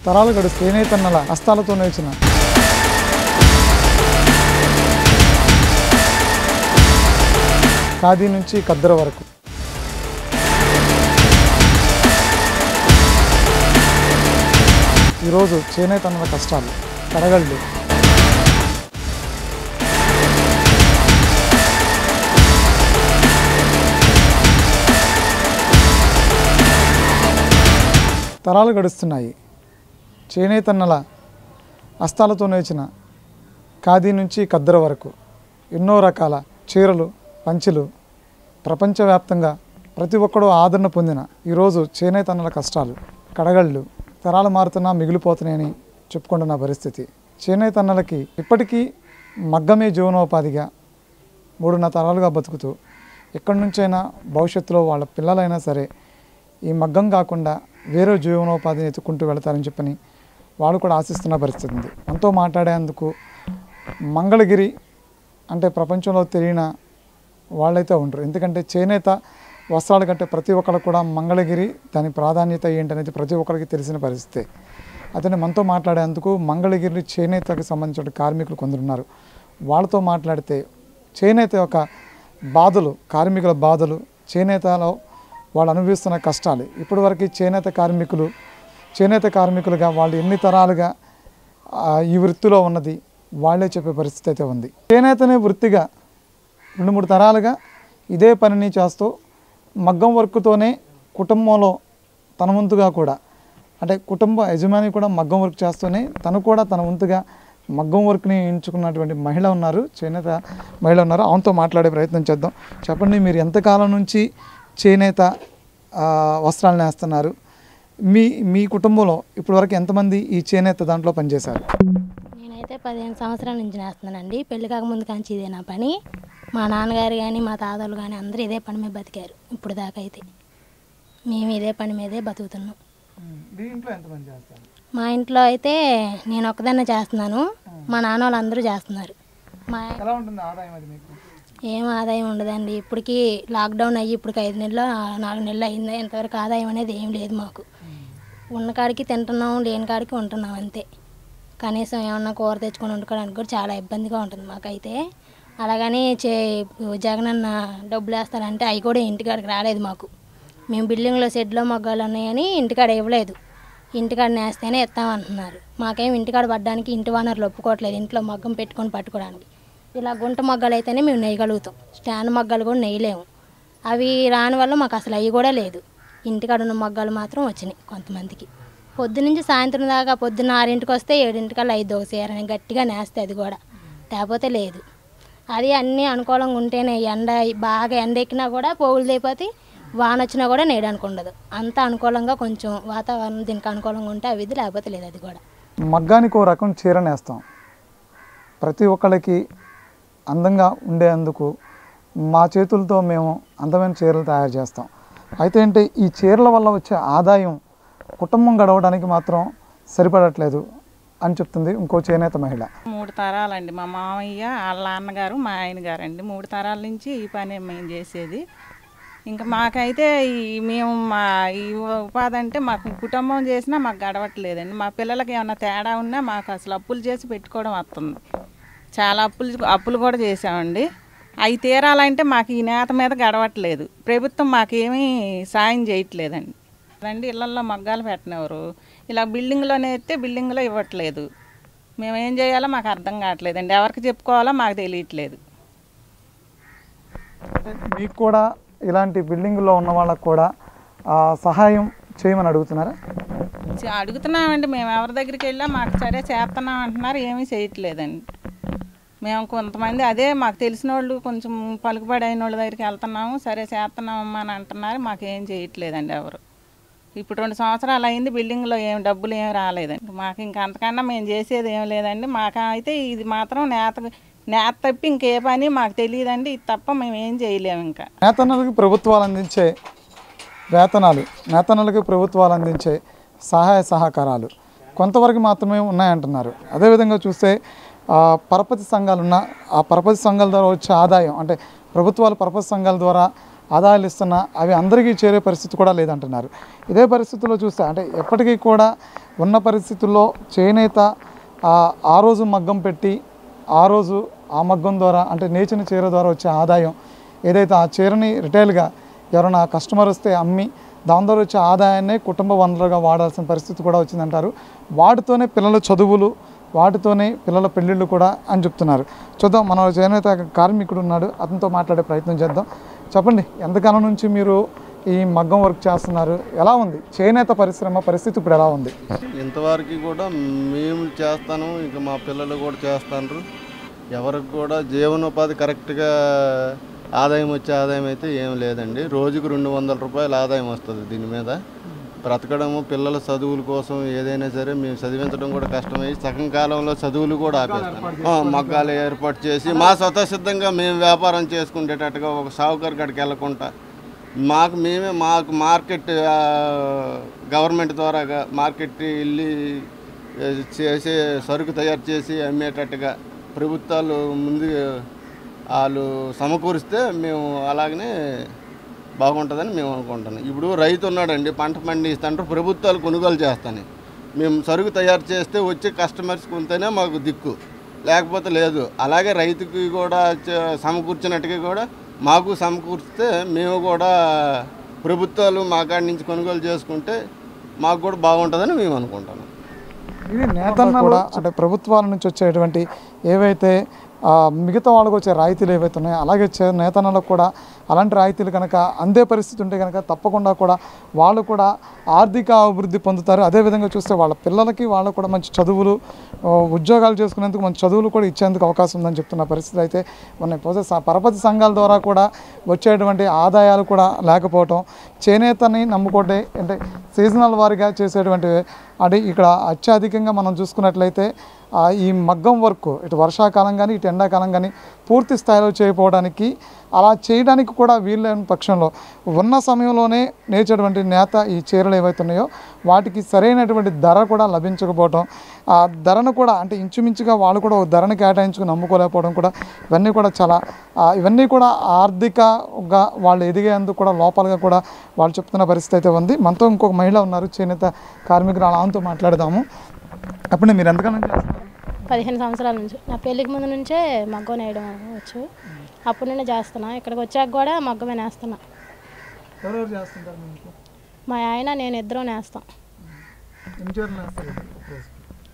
తరాలు గడుస్తూ చేనేతన్నల హస్తాలతో నేర్చిన ఖాదీ నుంచి ఖద్దరు వరకు ఈరోజు చేనేతన్నల కష్టాలు కడగళ్ళు తరాలు గడుస్తున్నాయి చేనేతన్నల హస్తాలతో నేర్చిన ఖాదీ నుంచి ఖద్దర వరకు ఎన్నో రకాల చీరలు పంచెలు ప్రపంచవ్యాప్తంగా ప్రతి ఒక్కడూ ఆదరణ పొందిన ఈరోజు చేనేతన్నల కష్టాలు కడగళ్ళు తరాలు మారుతున్నా మిగిలిపోతున్నాయని చెప్పుకుంటున్న పరిస్థితి చేనేతన్నలకి ఇప్పటికీ మగ్గమే జీవనోపాధిగా మూడున్నర తరాలుగా బతుకుతూ ఎక్కడి నుంచైనా భవిష్యత్తులో వాళ్ళ పిల్లలైనా సరే ఈ మగ్గం కాకుండా వేరే జీవనోపాధిని ఎత్తుకుంటూ వెళతారని చెప్పని వాళ్ళు కూడా ఆశిస్తున్న పరిస్థితి ఉంది మనతో మాట్లాడేందుకు మంగళగిరి అంటే ప్రపంచంలో తెలియని వాళ్ళైతే ఉండరు ఎందుకంటే చేనేత వస్త్రాల కంటే ప్రతి ఒక్కరికి కూడా మంగళగిరి దాని ప్రాధాన్యత ఏంటనేది ప్రతి ఒక్కరికి తెలిసిన పరిస్థితి అతను మనతో మాట్లాడేందుకు మంగళగిరి చేనేతకు సంబంధించిన కార్మికులు కొందరున్నారు వాళ్ళతో మాట్లాడితే చేనేత యొక్క బాధలు కార్మికుల బాధలు చేనేతలో వాళ్ళు అనుభవిస్తున్న కష్టాలు ఇప్పటివరకు చేనేత కార్మికులు చేనేత కార్మికులుగా వాళ్ళు ఎన్ని తరాలుగా ఆ, ఈ వృత్తిలో ఉన్నది వాళ్ళే చెప్పే పరిస్థితి అయితే ఉంది చేనేతనే వృత్తిగా రెండు మూడు తరాలుగా ఇదే పనిని చేస్తూ మగ్గం వర్క్తోనే కుటుంబంలో తన వంతుగా కూడా అంటే కుటుంబ యజమాని కూడా మగ్గం వర్క్ చేస్తూనే తను కూడా తన వంతుగా మగ్గం వర్క్ని ఎంచుకున్నటువంటి మహిళ ఉన్నారు చేనేత మహిళ ఉన్నారు ఆమెతో మాట్లాడే ప్రయత్నం చేద్దాం చెప్పండి మీరు ఎంతకాలం నుంచి చేనేత ఆ, వస్త్రాలను వేస్తున్నారు మీ మీ కుటుంబంలో ఇప్పటివరకు ఎంతమంది ఈ చేనేత దాంట్లో పనిచేశారు నేనైతే పదిహేను సంవత్సరాల నుంచి నేస్తున్నానండి పెళ్లి కాకముందు కాంచి ఇదే నా పని మా నాన్నగారు కానీ మా తాతలు కానీ అందరూ ఇదే పని మీద బతికారు ఇప్పుడు దాకా అయితే మేము ఇదే పని మీదే బతుకుతున్నాం దీంట్లో ఎంతమంది చేస్తారు మా ఇంట్లో అయితే నేను ఒక్కదాన్నే చేస్తున్నాను మా నాన్న వాళ్ళు అందరూ చేస్తున్నారు మా ఎలా ఉంటుంది ఆదాయం అది మీకు ఏం ఆదాయం ఉండదండి ఇప్పటికి లాక్డౌన్ అయ్యి ఇప్పటికి ఐదు నెలలు నాలుగు నెలలు అయింది ఇంతవరకు ఆదాయం అనేది ఏం లేదు మాకు ఉన్న కాడికి తింటున్నాం లేని కాడికి ఉంటున్నాం అంతే కనీసం ఏమన్నా కూర తెచ్చుకొని వండుకోవడానికి కూడా చాలా ఇబ్బందిగా ఉంటుంది మాకైతే అలాగని చే జగనన్న డబ్బులు వేస్తారంటే అవి కూడా ఇంటికాడికి రాలేదు మాకు మేము బిల్డింగ్లో షెడ్లో మగ్గాలు ఉన్నాయని ఇంటికాడ ఇవ్వలేదు ఇంటికాడ నేస్తేనే ఇస్తామంటున్నారు మాకేం ఇంటికాడ పడ్డానికి ఇంటి వనరులు ఒప్పుకోవట్లేదు ఇంట్లో మగ్గం పెట్టుకొని పట్టుకోవడానికి ఇలా గుంట మగ్గాలు అయితేనే మేము నెయ్యగలుగుతాం స్టాండ్ మగ్గాలు కూడా నెయ్యలేము అవి రాని వల్ల మాకు అసలు అవి కూడా లేదు ఇంటికాడ ఉన్న మగ్గాలు మాత్రం వచ్చినాయి కొంతమందికి పొద్దు నుంచి సాయంత్రం దాకా పొద్దున్న ఆరింటికి వస్తే ఏడింటికల్లా ఐదు ఒక చీరని గట్టిగా నేస్తే అది కూడా లేకపోతే లేదు అది అన్నీ అనుకూలంగా ఉంటేనే ఎండ బాగా ఎండ ఎక్కినా కూడా పోగులు తెగిపోతే వాన వచ్చినా కూడా నేయడానికి ఉండదు అంత అనుకూలంగా కొంచెం వాతావరణం దీనికి అనుకూలంగా ఉంటే అవి ఇది లేకపోతే లేదు అది కూడా మగ్గానికి ఓ రకం చీర నేస్తాం ప్రతి ఒక్కళ్ళకి అందంగా ఉండేందుకు మా చేతులతో మేము అందమైన చీరలు తయారు చేస్తాం అయితే అంటే ఈ చీరల వల్ల వచ్చే ఆదాయం కుటుంబం గడవడానికి మాత్రం సరిపడట్లేదు అని చెప్తుంది ఇంకో చేనేత మహిళ మూడు తరాలండి మా మామయ్య వాళ్ళ నాన్నగారు మా ఆయన గారు అండి మూడు తరాల నుంచి ఈ పని మేము చేసేది ఇంకా మాకైతే ఈ మేము మా ఈ ఉపాధి అంటే మాకు కుటుంబం చేసినా మాకు గడవట్లేదండి మా పిల్లలకి ఏమైనా తేడా ఉన్నా మాకు అసలు అప్పులు చేసి పెట్టుకోవడం వస్తుంది చాలా అప్పులు అప్పులు కూడా చేసామండి అవి తీరాలంటే మాకు ఈ నేత మీద గడవట్లేదు ప్రభుత్వం మాకేమీ సాయం చేయట్లేదండి రండి ఇళ్ళల్లో మగ్గాలు పెట్టినవారు ఇలా బిల్డింగ్లోనే ఎత్తే బిల్డింగ్లో ఇవ్వట్లేదు మేము ఏం చేయాలో మాకు అర్థం కావట్లేదండి ఎవరికి చెప్పుకోవాలో మాకు తెలియట్లేదు మీకు కూడా ఇలాంటి బిల్డింగుల్లో ఉన్న వాళ్ళకు కూడా ఆ, సహాయం చేయమని అడుగుతున్నారా చ- అడుగుతున్నామండి మేము ఎవరి దగ్గరికి వెళ్ళా మాకు సరే చేస్తున్నాం అంటున్నారు ఏమీ చేయట్లేదండి మేము కొంతమంది అదే మాకు తెలిసిన వాళ్ళు కొంచెం పలుకుబడి అయిన వాళ్ళ దగ్గరికి వెళ్తున్నాము సరే చేస్తున్నామమ్మా అని అంటున్నారు మాకు ఏం చేయట్లేదండి ఎవరు ఇప్పుడు రెండు సంవత్సరాలు అయింది బిల్డింగ్లో ఏం డబ్బులు ఏం రాలేదండి మాకు ఇంకా అంతకన్నా మేము చేసేది ఏం లేదండి మాకు అయితే ఇది మాత్రం నేత నేత తప్పి ఇంకే పని మాకు తెలియదండి ఇది తప్ప మేము ఏం చేయలేము ఇంకా నేతన్నలకు ప్రభుత్వాలు అందించే వేతనాలు నేతన్నలకు ప్రభుత్వాలు అందించే సహాయ సహకారాలు కొంతవరకు మాత్రమే ఉన్నాయంటున్నారు అదేవిధంగా చూస్తే ఆ, పరపతి సంఘాలు ఉన్న ఆ పరపతి సంఘాల ద్వారా వచ్చే ఆదాయం అంటే ప్రభుత్వాలు పరపతి సంఘాల ద్వారా ఆదాయాలు ఇస్తున్నా అవి అందరికీ చేరే పరిస్థితి కూడా లేదంటున్నారు ఇదే పరిస్థితుల్లో చూస్తే అంటే ఎప్పటికీ కూడా ఉన్న పరిస్థితుల్లో చేనేత ఆ, ఆ రోజు మగ్గం పెట్టి ఆ రోజు ఆ మగ్గం ద్వారా అంటే నేచిన చీర ద్వారా వచ్చే ఆదాయం ఏదైతే ఆ చీరని రిటైల్గా ఎవరైనా కస్టమర్ వస్తే అమ్మి దాని ద్వారా వచ్చే ఆదాయాన్నే కుటుంబ వనరులుగా వాడాల్సిన పరిస్థితి కూడా వచ్చిందంటారు వాటితోనే పిల్లల చదువులు వాటితోనే పిల్లల పెళ్ళిళ్ళు కూడా అని చెప్తున్నారు చూద్దాం మన చేనేత కార్మికుడు ఉన్నాడు అతనితో మాట్లాడే ప్రయత్నం చేద్దాం చెప్పండి ఎంతకాలం నుంచి మీరు ఈ మగ్గం వర్క్ చేస్తున్నారు ఎలా ఉంది చేనేత పరిశ్రమ పరిస్థితి ఇప్పుడు ఎలా ఉంది ఇంతవరకు కూడా మేము చేస్తాను ఇంకా మా పిల్లలు కూడా చేస్తారు ఎవరికి కూడా జీవనోపాధి కరెక్ట్గా ఆదాయం వచ్చే ఆదాయం అయితే ఏం లేదండి రోజుకు రెండు వందల రూపాయల ఆదాయం వస్తుంది దీని మీద బ్రతకడము పిల్లల చదువుల కోసం ఏదైనా సరే మేము చదివించడం కూడా కష్టమై సగం కాలంలో చదువులు కూడా ఆపేస్తాం ఆ, మగ్గాలు ఏర్పాటు చేసి మా స్వతసిద్ధంగా మేము వ్యాపారం చేసుకునేటట్టుగా ఒక సావుకారు కాడికి వెళ్ళకుండా మాకు మేమే మాకు మార్కెట్ ఆ, గవర్నమెంట్ ద్వారా మార్కెట్ వెళ్ళి ఏ, చేసే సరుకు తయారు చేసి అమ్మేటట్టుగా ప్రభుత్వాలు ముందు వాళ్ళు సమకూరిస్తే మేము అలాగనే బాగుంటుందని మేము అనుకుంటున్నాం ఇప్పుడు రైతు ఉన్నాడండి పంట పండిస్తుంటారు ప్రభుత్వాలు కొనుగోలు చేస్తాయి మేము సరుకు తయారు చేస్తే వచ్చే కస్టమర్స్ కొంతనే మాకు దిక్కు లేకపోతే లేదు అలాగే రైతుకి కూడా చ- సమకూర్చినట్టుగా కూడా మాకు సమకూర్చితే మేము కూడా ప్రభుత్వాలు మా కాడి నుంచి కొనుగోలు చేసుకుంటే మాకు కూడా బాగుంటుందని మేము అనుకుంటున్నాం ఇది నేతన్న కూడా అంటే ప్రభుత్వాల నుంచి వచ్చేటువంటి ఏవైతే ఆ, మిగతా వాళ్ళకు వచ్చే రాయితీలు ఏవైతే ఉన్నాయో అలాగే చే- నేతన్నలకు కూడా అలాంటి రాయితీలు కనుక అందే పరిస్థితి ఉంటే కనుక తప్పకుండా కూడా వాళ్ళు కూడా ఆర్థిక అభివృద్ధి పొందుతారు అదేవిధంగా చూస్తే వాళ్ళ పిల్లలకి వాళ్ళకు కూడా మంచి చదువులు ఆ, ఉద్యోగాలు చేసుకునేందుకు మంచి చదువులు కూడా ఇచ్చేందుకు అవకాశం ఉందని చెప్తున్న పరిస్థితి అయితే ఉన్నాయి పోతే స- పరపతి సంఘాల ద్వారా కూడా వచ్చేటువంటి ఆదాయాలు కూడా లేకపోవటం చేనేతని నమ్ముకుంటే అంటే సీజనల్ వారిగా చేసేటువంటి అంటే ఇక్కడ అత్యధికంగా మనం చూసుకున్నట్లయితే ఆ, ఈ మగ్గం వర్క్ ఇటు వర్షాకాలం కానీ ఇటు ఎండాకాలం కానీ పూర్తి స్థాయిలో చేయకపోవడానికి అలా చేయడానికి కూడా వీళ్ళని పక్షంలో ఉన్న సమయంలోనే నేర్చేటువంటి నేత ఈ చీరలు ఏవైతే ఉన్నాయో వాటికి సరైనటువంటి ధర కూడా లభించకపోవడం ఆ ధరను కూడా అంటే ఇంచుమించుగా వాళ్ళు కూడా ఒక ధరను కేటాయించుకుని నమ్ముకోలేకపోవడం కూడా ఇవన్నీ కూడా చాలా ఆ, ఇవన్నీ కూడా ఆర్థికంగా వాళ్ళు ఎదిగేందుకు కూడా లోపాలుగా కూడా వాళ్ళు చెప్తున్న పరిస్థితి అయితే ఉంది మనతో ఇంకొక మహిళ ఉన్నారు చేనేత కార్మికులు ఆమెతో మాట్లాడదాము అప్పుడు మీరు ఎంతకాలం చేస్తున్నారు పదిహేను సంవత్సరాల నుంచి నా పెళ్ళికి ముందు నుంచే మగ్గం నేయడం వచ్చు అప్పటి నుండి చేస్తున్నా ఇక్కడికి వచ్చాక కూడా మగ్గమే నేస్తున్నా ఎవరెవరు చేస్తుంటారు మీ ఇంట్లో మా ఆయన నేను ఇద్దరం నేస్తాం ఎన్ని చీరలు వేస్తారు ఒక రోజుకి?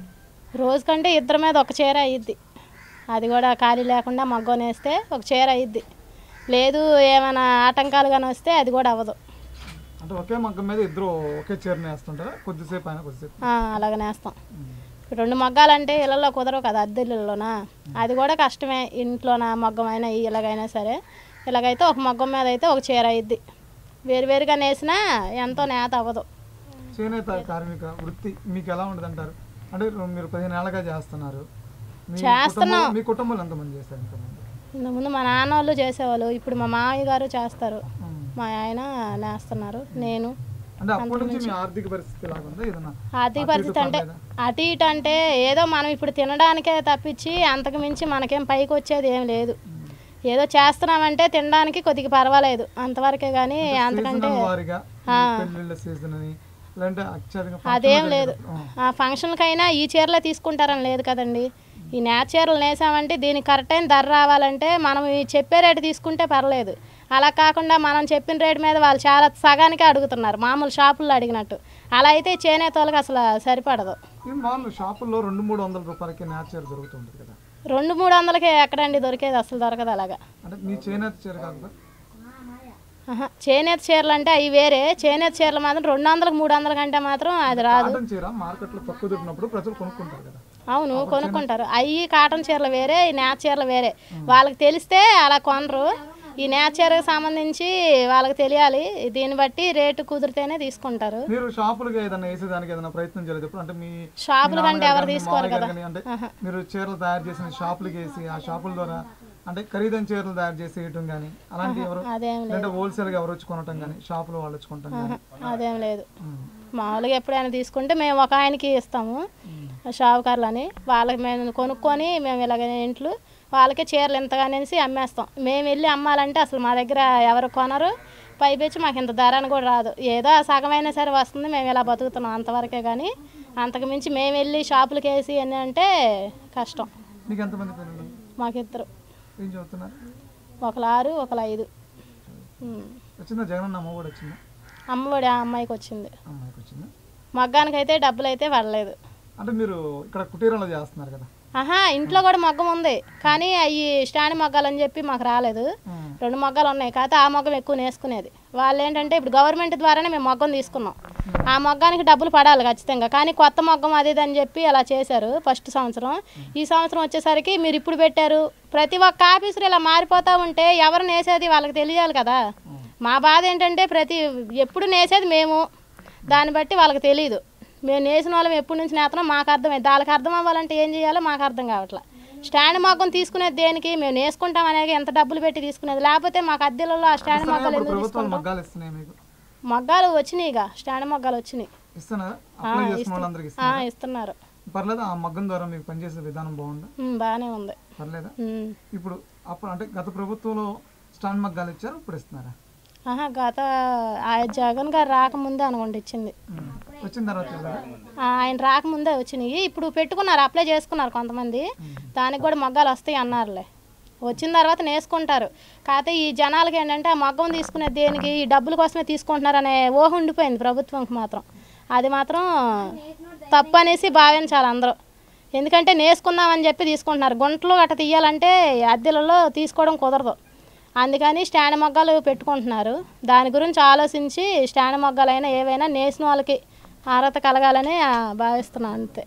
రోజుకంటే ఇద్దరి మీద ఒక చీర అయ్యిద్ది అది కూడా ఖాళీ లేకుండా మగ్గం నేస్తే ఒక చీర అయ్యిద్ది లేదు ఏమైనా ఆటంకాలు కానీ వస్తే అది కూడా అవ్వదు అంటే ఒకే మగ్గం మీద ఇద్దరు ఒకే చీరని వేస్తుంటారా కొద్దిసేపు అయినా కొద్దిసేపు ఆ, అలాగ నేస్తాం ఇప్పుడు రెండు మగ్గాలంటే ఇళ్ళల్లో కుదరవు కదా అద్దె ఇళ్ళలోనా అది కూడా కష్టమే ఇంట్లోన మగ్గం అయినా ఇలాగైనా సరే ఇలాగైతే ఒక మగ్గం మీద అయితే ఒక చీర అయ్యిద్ది వేరువేరుగా నేసినా ఎంతో నేత అవ్వదు చేనేత కార్మిక వృత్తి మీకు ఎలా ఉండదు అంటారు అంటే మీరు పదిహేను ఏళ్ళగా చేస్తున్నారు మీ చేస్తున్నాం. కుటుంబం- మీ కుటుంబంలో ఎంతమంది చేస్తారు ఎంతమంది ఇంతకుముందు మా నాన్న వాళ్ళు చేసేవాళ్ళు ఇప్పుడు మా మామయ్య గారు చేస్తారు ఉమ్. మా ఆయన నేస్తున్నారు నేను అంటే అప్పటి నుంచి మీ ఆర్థిక పరిస్థితి ఎలాగ ఉందా ఏదన్నా ఆర్థిక అటు ఇటు పరిస్థితి అంటే పర్లేదా? అటు ఇటు అంటే ఏదో మనం ఇప్పుడు తినడానికే తప్పించి అంతకు మించి మనకేం పైకి వచ్చేది ఏం లేదు ఏదో చేస్తున్నామంటే తినడానికి కొద్దిగా పర్వాలేదు అంతవరకే కానీ అంతకంటే సీజనల్ వారిగా ఆ. పెళ్ళిళ్ళ సీజన్ అని లేదంటే అత్యధిక అదేం ఫంక్షన్లు లేదు జరిగేటప్పుడు. ఆ ఫంక్షన్కైనా ఈ చీరలే తీసుకుంటారని లేదు కదండి ఈ నేత చీరలు నేసామంటే దీనికి కరెక్ట్ అయిన ధర రావాలంటే మనం ఈ చెప్పే రేటు తీసుకుంటే పర్లేదు అలా కాకుండా మనం చెప్పిన రేటు మీద వాళ్ళు చాలా సగానికే అడుగుతున్నారు మామూలు షాపుల్లో అడిగినట్టు అలా అయితే చేనేత వాళ్ళకి అసలు సరిపడదు ఏం వాళ్ళు షాపుల్లో రెండు మూడు వందల రూపాయలకి న్యాచ్ చీర దొరుకుతుంటుంది కదా రెండు మూడు వందలకే ఎక్కడండి దొరికేది అసలు దొరకదు అలాగా అంటే మీ చేనేత చీర కాదు ఆహా, చేనేత చీరలు అంటే అవి వేరే చేనేత చీరలు మాత్రం రెండు వందలకు మూడు వందల కంటే మాత్రం అది రాదు కాటన్ చీర మార్కెట్లో తక్కువ దొరికినప్పుడు ప్రజలు కొనుక్కుంటారు కదా అవును కొనుక్కుంటారు అవి కాటన్ చీరలు వేరే ఈ నేత చీరలు వేరే వాళ్ళకి తెలిస్తే అలా కొనరు ఈ నేత చీరకు సంబంధించి వాళ్ళకి తెలియాలి దీన్ని బట్టి రేటు కుదిరితేనే తీసుకుంటారు మీరు షాపులుగా ఏదైనా వేసేదానికి ఏదైనా ప్రయత్నం చేయలేదు ఎప్పుడు అంటే మీ షాపుల మీ కంటే నాన్నగారు ఎవరు కానీ, తీసుకోరు మామయ్య గారు కదా కానీ అంటే మీరు చీరలు తయారు చేసిన షాపులకి వేసి ఆ షాపుల ద్వారా అంటే ఖరీదైన చీరలు తయారు చేసి వేయటం కానీ అలాంటి ఎవరు అదేం లేదు అంటే హోల్సేల్ గా ఎవరు వచ్చి కొనటం కానీ షాపులో వాళ్ళు వచ్చి కొనటం కానీ అదేం లేదు మామూలుగా ఎప్పుడైనా తీసుకుంటే మేము ఒక ఆయనకి ఇస్తాము షావుకారులని వాళ్ళకి మేము కొనుక్కొని మేము ఇలాగ ఇంట్లో వాళ్ళకి చీరలు ఇంతగానేసి అమ్మేస్తాం మేము వెళ్ళి అమ్మాలంటే అసలు మా దగ్గర ఎవరు కొనరు పైపెచ్చి మాకు ఇంత ధర అని కూడా రాదు ఏదో సగమైనా సరే వస్తుంది మేము ఇలా బతుకుతున్నాం అంతవరకే కానీ అంతకు మించి మేము వెళ్ళి షాపులకి వేసి అని అంటే కష్టం మీకు ఎంతమంది పిల్లలు మాకిద్దరు ఏం చదువుతున్నారు ఒకరు ఆరు ఒకరు ఐదు ఉమ్. వచ్చిందా జగన్ అమ్మ కూడా వచ్చిందా అమ్మఒడి ఆ అమ్మాయికి వచ్చింది అమ్మాయికి వచ్చిందా మగ్గానికైతే డబ్బులు అయితే పడలేదు అంటే మీరు ఇక్కడ కుటీరంలో చేస్తున్నారు కదా ఆహా ఇంట్లో కూడా మగ్గం ఉంది కానీ అవి స్టాండ్ మగ్గాలని చెప్పి మాకు రాలేదు రెండు మగ్గాలు ఉన్నాయి కాకపోతే ఆ మగ్గం ఎక్కువ నేసుకునేది వాళ్ళు ఏంటంటే ఇప్పుడు గవర్నమెంట్ ద్వారానే మేము మగ్గం తీసుకున్నాం ఆ మగ్గానికి డబ్బులు పడాలి ఖచ్చితంగా కానీ కొత్త మగ్గం అది ఇది అని చెప్పి అలా చేశారు ఫస్ట్ సంవత్సరం ఈ సంవత్సరం వచ్చేసరికి మీరు ఇప్పుడు పెట్టారు ప్రతి ఒక్క ఆఫీసులు ఇలా మారిపోతూ ఉంటే ఎవరు నేసేది వాళ్ళకి తెలియాలి కదా మా బాధ ఏంటంటే ప్రతి ఎప్పుడు నేసేది మేము దాన్ని బట్టి వాళ్ళకి తెలియదు మేము నేసిన వాళ్ళం ఎప్పటి నుంచి నేస్తున్నాం మాకు అర్థమైంది వాళ్ళకి అర్థం అవ్వాలంటే ఏం చేయాలో మాకు అర్థం కావట్లా స్టాండ్ మగ్గం తీసుకునేది దేనికి మేము నేసుకుంటాం అనేది ఎంత డబ్బులు పెట్టి తీసుకునేది లేకపోతే మాకు అద్దెలలో ఆ స్టాండ్ మగ్గాలు ఎందుకు ప్రభుత్వాలు తీసుకుంటాం మగ్గాలు ఇస్తున్నాయి మీకు మగ్గాలు వచ్చినాయి ఇక స్టాండ్ మగ్గాలు వచ్చినాయి ఇస్తున్నారా ఆ, అప్లై చేసుకున్న ఇస్తు- వాళ్ళందరికి ఆ, ఇస్తున్నారా ఇస్తున్నారు పర్లేదు ఆ మగ్గం ద్వారా మీకు పనిచేసే విధానం బాగుందా ఉమ్, బాగానే ఉంది పర్లేదా ఉమ్. ఇప్పుడు అప్పుడు అంటే గత ప్రభుత్వంలో స్టాండ్ మగ్గాలు ఇచ్చారు ఇప్పుడు ఇస్తున్నారా ఆహా గత ఆ జగన్ గారు రాకముందే అనుకోండి ఇచ్చింది ఉమ్. వచ్చిన తర్వాత ఇవ్వరా? ఆ, ఆయన రాకముందే వచ్చినాయి ఇప్పుడు పెట్టుకున్నారు అప్లై చేసుకున్నారు కొంతమంది దానికి కూడా మగ్గాలు వస్తాయి అన్నారులే వచ్చిన తర్వాత నేసుకుంటారు కాకపోతే ఈ జనాలకి ఏంటంటే ఆ మగ్గం తీసుకునే దేనికి ఈ డబ్బుల కోసమే తీసుకుంటున్నారు అనే ఊహ ఉండిపోయింది ప్రభుత్వంకి మాత్రం అది మాత్రం తప్పు అనేసి భావించాలి అందరూ ఎందుకంటే నేసుకుందామని చెప్పి తీసుకుంటున్నారు గుంటలు గట్ట తీయాలంటే అద్దెలలో తీసుకోవడం కుదరదు అందుకని స్టాండ్ మొగ్గాలు పెట్టుకుంటున్నారు దాని గురించి ఆలోచించి స్టాండ్ మొగ్గాలైనా ఏవైనా నేసిన వాళ్ళకి అర్హత కలగాలని ఆ, భావిస్తున్నాను అంతే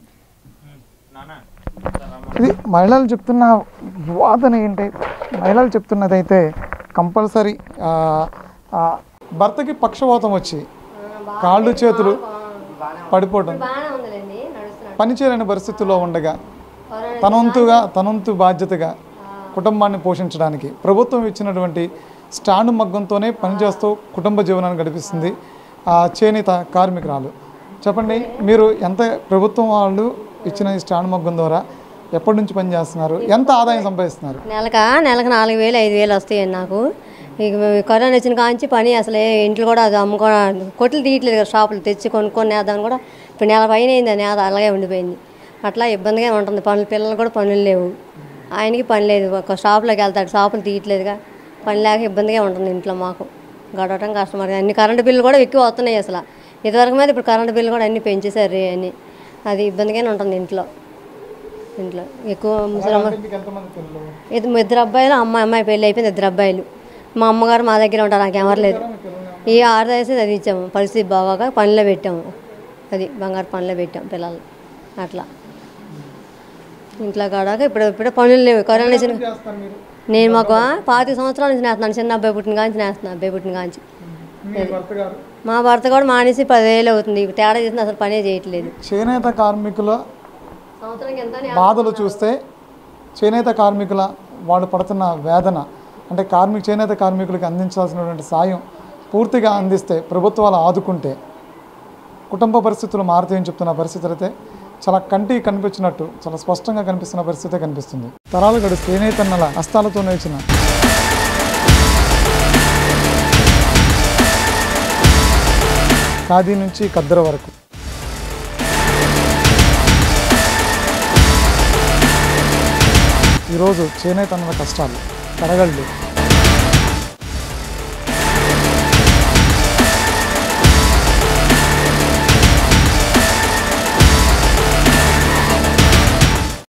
ఇది మహిళలు చెప్తున్న వాదన ఏంటి మహిళలు చెప్తున్నదైతే కంపల్సరీ ఆ, ఆ, భర్తకి పక్షవాతం వచ్చి కాళ్ళు చేతులు పడిపోవడం బాగానే ఉందిలేండి నడుస్తున్నాడు పని చేయలేని పరిస్థితుల్లో ఉండగా తనొంతుగా తనొంతు బాధ్యతగా కుటుంబాన్ని పోషించడానికి ప్రభుత్వం ఇచ్చినటువంటి స్టాండ్ మగ్గంతోనే పనిచేస్తూ కుటుంబ జీవనాన్ని గడిపిస్తుంది ఆ చేనేత కార్మికురాలు చెప్పండి మీరు ఎంత ప్రభుత్వం వాళ్ళు ఇచ్చిన ఈ స్టాండ్ మగ్గం ద్వారా ఎప్పటి నుంచి పని చేస్తున్నారు ఎంత ఆదాయం సంపాదిస్తున్నారు నెలక నెలకు నాలుగు వేలు ఐదు వేలు వస్తాయండి నాకు ఇక మేము కరోనా వచ్చిన కాంచి పని అసలు ఏ ఇంట్లో కూడా అది అమ్ముకో కొట్లు తీయట్లేదు కదా షాపులు తెచ్చి కొనుక్కొని నేదాన్ని కూడా ఇప్పుడు నెల పైన అయింది ఆ నేద అలాగే ఉండిపోయింది అట్లా ఇబ్బందిగా ఉంటుంది పనులు పిల్లలు కూడా పనులు లేవు ఆయనకి పని లేదు ఒక షాపులోకి వెళ్తాడు షాపులు తీయట్లేదుగా పని లేక ఇబ్బందిగా ఉంటుంది ఇంట్లో మాకు గడవటం కష్టం మరి అన్ని కరెంటు బిల్లు కూడా ఎక్కువ వస్తున్నాయి అసలు ఇదివరకు మీద ఇప్పుడు కరెంటు బిల్లు కూడా అన్ని పెంచేశారు అని అది ఇబ్బందిగానే ఉంటుంది ఇంట్లో ఇంట్లో ఎక్కువ ముసలమ్మ మీకు ఎంతమంది పిల్లలు ఇది ఇద్దరు అబ్బాయిలు అమ్మాయి అమ్మాయి పెళ్ళి అయిపోయింది ఇద్దరు అబ్బాయిలు మా అమ్మగారు మా దగ్గర ఉంటారు నాకు ఎవరు లేదు ఈ ఆరు వేసి చదివించాము పరిస్థితి బాగా పనిలో పెట్టాము అది బంగారు పనిలో పెట్టాం పిల్లలు అట్లా ఇంట్లో కాడాక ఇప్పుడు ఇప్పుడు పనులు లేవు కరోనా వచ్చిన చేస్తారు మీరు నేను మాకు పాతి సంవత్సరాల నుంచి నేస్తున్నాను చిన్న అబ్బాయి పుట్టిన కాంచి నేస్తున్నాను అబ్బాయి పుట్టిన కాంచి మీ భర్త గారు మా భర్త కూడా మానేసి పదివేలు అవుతుంది ఇప్పుడు తేడా చేసిన అసలు పనే చేయట్లేదు చేనేత కార్మికుల సంవత్సరానికి ఎంత బాధలు చూస్తే చేనేత కార్మికుల వాళ్ళు పడుతున్న వేదన అంటే కార్మిక చేనేత కార్మికులకు అందించాల్సినటువంటి సాయం పూర్తిగా అందిస్తే ప్రభుత్వాలు ఆదుకుంటే కుటుంబ పరిస్థితులు మారుతాయని చెప్తున్న పరిస్థితులు అయితే చాలా కంటికి కనిపించినట్టు చాలా స్పష్టంగా కనిపిస్తున్న పరిస్థితే కనిపిస్తుంది తరాలు గడు చేనేతన్నల హస్తాలతో నేర్చిన ఖాదీ నుంచి ఖద్దరు వరకు ఈరోజు చేనేతన్నల కష్టాలు కడగళ్ళు